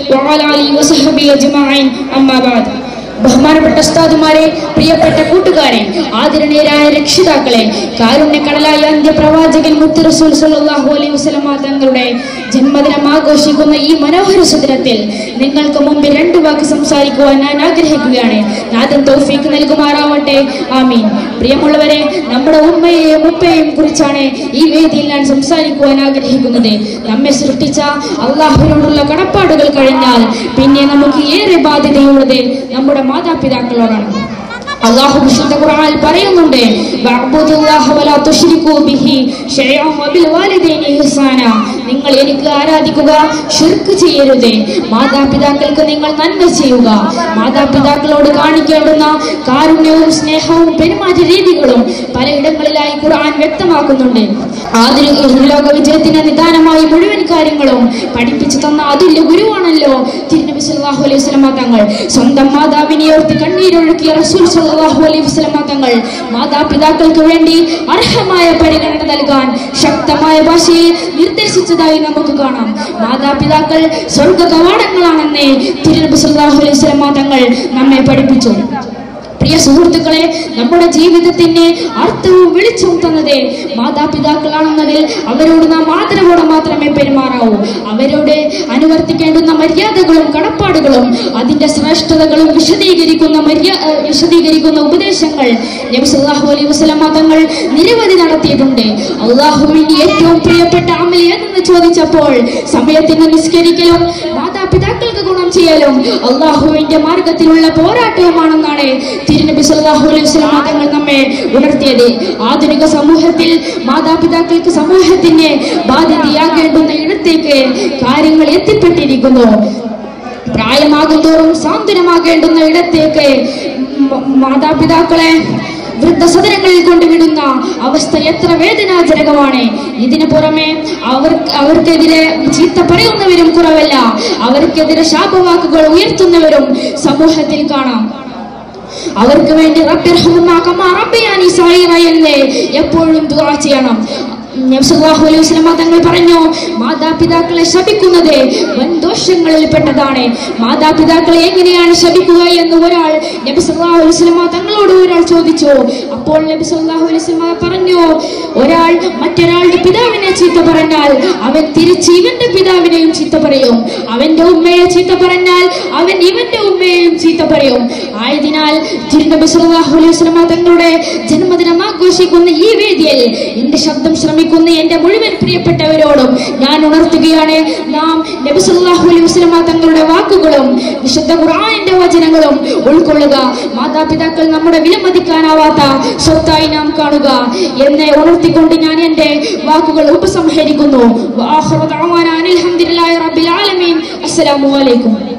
وعلى آله وصحبه أجمعين أما بعد ബഹുമാനപ്പെട്ട ഉസ്താദുമാരെ പ്രിയപ്പെട്ട കൂട്ടുകാരെ ആദരണീയരായ രക്ഷിതാക്കളെ കാരുണ്യക്കടലായ അന്ത്യപ്രവാചകൻ മുത്ത് റസൂൽ സല്ലല്ലാഹു അലൈഹി വസല്ലമ തങ്ങളുടെ ജന്മദിനം ആഘോഷിക്കുന്ന ഈ മനോഹര സുദിനത്തിൽ നിങ്ങൾക്ക് മുമ്പിൽ രണ്ട് വാക്ക് സംസാരിക്കുവാൻ ഞാൻ ആഗ്രഹിക്കുകയാണ് നാഥൻ തൗഫീഖ് നൽകുമാറാവട്ടെ ആമീൻ പ്രിയമുള്ളവരെ നമ്മുടെ ഉമ്മയെയും ഉപ്പയെയും കുറിച്ചാണ് ഈ വേദിയിൽ ഞാൻ സംസാരിക്കുവാൻ ആഗ്രഹിക്കുന്നത് നമ്മെ സൃഷ്ടിച്ച അള്ളാഹുവിനോടുള്ള കടപ്പാടുകൾ കഴിഞ്ഞാൽ പിന്നെ നമുക്ക് ഏറെ ബാധ്യതയുള്ളത് നമ്മുടെ മാതാപിതാക്കളോടാണ് അള്ളാഹു വിശുദ്ധ ഖുർആനിൽ പറയുന്നുണ്ട് വഅബ്ദുല്ലാഹ വലാ തുശ്രികൂ ബിഹി ശൈഅൻ വബിൽ വാലിദൈനി ഇഹ്സാന നിങ്ങൾ എനിക്ക് ആരാധിക്കുക ഷിർക്ക് ചെയ്യരുത് മാതാപിതാക്കൾക്ക് നിങ്ങൾ നന്മ ചെയ്യുക മാതാപിതാക്കളോട് കാണിക്കേണ്ടുന്ന കാരുണ്യവും സ്നേഹവും പെരുമാറ്റ രീതികളും പലയിടങ്ങളിലായി ഖുർആൻ വ്യക്തമാക്കുന്നുണ്ട് ആധുനിക ഇഹലോക വിജയത്തിന് നിദാനമായി മുഴുവൻ കാര്യങ്ങളും പഠിപ്പിച്ചു തന്ന അതുല്യ ഗുരുവാണല്ലോ തിരുനബി സല്ലല്ലാഹു അലൈഹി വസല്ലമ തങ്ങൾ സ്വന്തം മാതാവിനെ ഓർത്ത് കണ്ണീരൊഴുക്കിയ റസൂൽ സല്ലല്ലാഹു അലൈഹി വസല്ലമ തങ്ങൾ മാതാപിതാക്കൾക്ക് വേണ്ടി അർഹമായ പരിഗണന നൽകാൻ ശക്തമായ ഭാഷയിൽ നിർദ്ദേശിച്ചതായി നമുക്ക് കാണാം മാതാപിതാക്കൾ സ്വർഗ കവാടങ്ങളാണെന്ന് തിരുനബി സല്ലല്ലാഹു അലൈഹി വസല്ലമ തങ്ങൾ നമ്മെ പഠിപ്പിച്ചു പ്രിയ സുഹൃത്തുക്കളെ നമ്മുടെ ജീവിതത്തിന് അർത്ഥവും വെളിച്ചവും തന്നത് മാതാപിതാക്കളാണെന്നതിൽ അവരോട് നാം ആദരവോടെ മാത്രമേ പെരുമാറാവൂ അവരോട് അനുവർത്തിക്കേണ്ടുന്ന മര്യാദകളും കടപ്പാടുകളും അതിന്റെ ശ്രേഷ്ഠതകളും വിശദീകരിക്കുന്ന മര്യാ ഏഹ് വിശദീകരിക്കുന്ന ഉപദേശങ്ങൾ നബി സല്ലല്ലാഹു അലൈഹി വസല്ലമ തങ്ങൾ നിരവധി നടത്തിയിട്ടുണ്ട് അള്ളാഹുവിന് ഏറ്റവും പ്രിയപ്പെട്ട അമൽ ഏതെന്ന് ചോദിച്ചപ്പോൾ സമയത്തിന് നിസ്കരിക്കലും മാതാപിതാക്കൾക്ക് ഗുണം ചെയ്യലും അള്ളാഹുവിന്റെ മാർഗത്തിലുള്ള പോരാട്ടവുമാണെന്നാണ് തിരുനബി സല്ലല്ലാഹു അലൈഹി വസല്ലമ തങ്ങൾ നമ്മെ ഉണർത്തിയത് ആധുനിക സമൂഹത്തിൽ മാതാപിതാക്കൾക്ക് സമൂഹത്തിന് ബാധ്യതയാകേണ്ടുന്ന ഇടത്തേക്ക് കാര്യങ്ങൾ എത്തിപ്പെട്ടിരിക്കുന്നു പ്രായമാകുന്തോറും സാന്ത്വനമാകേണ്ടുന്ന ഇടത്തേക്ക് മ- മാതാപിതാക്കളെ വൃദ്ധസദനങ്ങളിൽ കൊണ്ടുവിടുന്ന അവസ്ഥ എത്ര വേദനാജനകമാണ് ഇതിനു പുറമെ അവർ അവർക്കെതിരെ ചീത്ത പറയുന്നവരും കുറവല്ല അവർക്കെതിരെ ശാപവാക്കുകൾ ഉയർത്തുന്നവരും സമൂഹത്തിൽ കാണാം അവർക്ക് വേണ്ടി റബ്ബിർഹമുമാ കമാ റബ്ബിയാനി സഗീറ എന്ന് എപ്പോഴും ദുആ ചെയ്യണം നബി സല്ലല്ലാഹു അലൈഹി വസല്ലമ തങ്ങൾ പറഞ്ഞു മാതാപിതാക്കളെ ശപിക്കുന്നത് വൻ ദോഷങ്ങളിൽ പെട്ടതാണ് മാതാപിതാക്കളെ എങ്ങനെയാണ് ശപിക്കുക എന്ന് ഒരാൾ നബി സല്ലല്ലാഹു അലൈഹി വസല്ലമ തങ്ങളോട് ഒരാൾ ചോദിച്ചു അപ്പോൾ നബി സല്ലല്ലാഹു അലൈഹി വസല്ലമ പറഞ്ഞു ഒരാൾ മറ്റൊരാളുടെ പിതാവിനെ ചീത്ത പറഞ്ഞാൽ അവൻ തിരിച്ച് ഇവന്റെ പിതാവിനെയും ചീത്ത പറയും അവന്റെ ഉമ്മയെ ചീത്ത പറഞ്ഞാൽ അവൻ ഇവന്റെ ഉമ്മയെയും ചീത്ത പറയും ആയതിനാൽ തിരുനബി സല്ലല്ലാഹു അലൈഹി വസല്ലമ തങ്ങളുടെ ജന്മദിനം ആഘോഷിക്കുന്ന ഈ വേദിയിൽ എന്റെ ശബ്ദം ശ്രമിക്കുന്ന എന്റെ മുഴുവൻ പ്രിയപ്പെട്ടവരോടും ഞാൻ ഉണർത്തുകയാണ് നാം നബി സല്ലല്ലാഹു അലൈഹി വസല്ലമ തങ്ങളുടെ വാക്കുകളും വിശുദ്ധ ഖുർആനിന്റെ വചനങ്ങളും ഉൾക്കൊള്ളുക മാതാപിതാക്കൾ നമ്മുടെ വിലമതിക്കാനാവാത്ത സ്വത്തായി നാം കാണുക എന്ന് ഉണർത്തിക്കൊണ്ട് ഞാൻ എന്റെ വാക്കുകൾ ഉപസംഹരിക്കുന്നു വആഖിറു ദഅവാനാ അനിൽ ഹംദുലില്ലാഹി റബ്ബിൽ ആലമീൻ അസ്സലാമു അലൈക്കും